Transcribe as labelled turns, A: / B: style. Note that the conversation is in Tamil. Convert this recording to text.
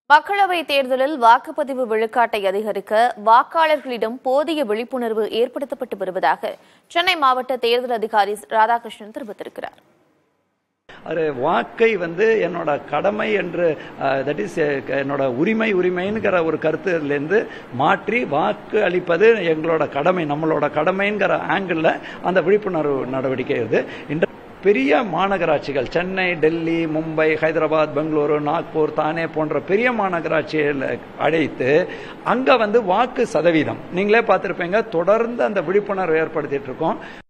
A: மக்களவை தேர்தலில் வாக்குப்பதிவு விழுக்காட்டை அதிகரிக்க வாக்காளர்களிடம் போதிய விழிப்புணர்வு ஏற்படுத்தப்பட்டு வருவதாக சென்னை மாவட்ட தேர்தல் அதிகாரி ராதாகிருஷ்ணன் தெரிவித்திருக்கிறார்
B: ஒரு வாக்கை வந்து என்னோட கடமை என்று தட் இஸ் என்னோட உரிமை உரிமைங்கிற ஒரு கருத்துலேருந்து மாற்றி வாக்கு அளிப்பது எங்களோட கடமை நம்மளோட கடமைங்கிற ஆங்கிளில் அந்த விழிப்புணர்வு நடவடிக்கை இது இன்று பெரிய மாநகராட்சிகள் சென்னை டெல்லி மும்பை ஹைதராபாத் பெங்களூரு நாக்பூர் தானே போன்ற பெரிய மாநகராட்சிகள் அழைத்து அங்க வந்து வாக்கு சதவீதம் நீங்களே பார்த்திருப்பீங்க தொடர்ந்து அந்த விழிப்புணர்வு ஏற்படுத்திட்டு இருக்கோம்